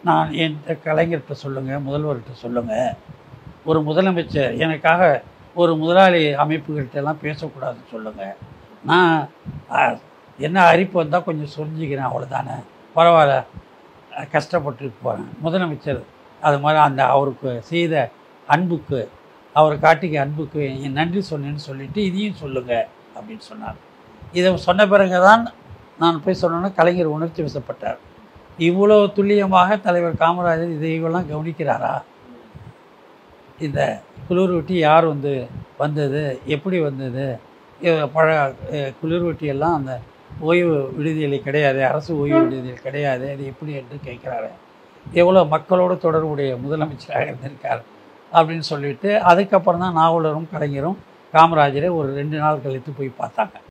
நான் என்கிட்ட கலைஞர்கிட்ட சொல்லுங்கள் முதல்வர்கிட்ட சொல்லுங்கள் ஒரு முதலமைச்சர் எனக்காக ஒரு முதலாளி அமைப்புகள்கிட்ட எல்லாம் பேசக்கூடாதுன்னு சொல்லுங்கள் நான் அஹ், என்ன அரிப்பு வந்தால் கொஞ்சம் சொரிஞ்சிக்கிறேன் அவ்வளோதானே பரவாயில்ல அஹ், கஷ்டப்பட்டு போகிறேன் முதலமைச்சர் அது மாதிரி அந்த அவருக்கு செய்த அன்புக்கு அவர் காட்டிக்க அன்புக்கு என் நன்றி சொன்னேன்னு சொல்லிட்டு இதையும் சொல்லுங்கள் அப்படின்னு சொன்னார் இதை சொன்ன பிறகு தான் நான் போய் சொன்னோன்னே கலைஞர் உணர்ச்சி வசப்பட்டார் இவ்வளோ துல்லியமாக தலைவர் காமராஜர் இதையெல்லாம் கவனிக்கிறாரா இந்த குளிர் வெட்டி யார் வந்து வந்தது எப்படி வந்தது இ- பழ அஹ் குளிர் வெட்டியெல்லாம் அந்த ஓய்வு விடுதியில் கிடையாது அரசு ஓய்வு விடுதியில் கிடையாது அது எப்படி என்று கேட்குறாரு எவ்வளோ மக்களோடு தொடர்புடைய முதலமைச்சராக இருந்திருக்கார் அப்படின்னு சொல்லிட்டு அதுக்கப்புறம் தான் நாவலரும் கலைஞரும் காமராஜரை ஒரு ரெண்டு நாள் கழித்து போய் பார்த்தாங்க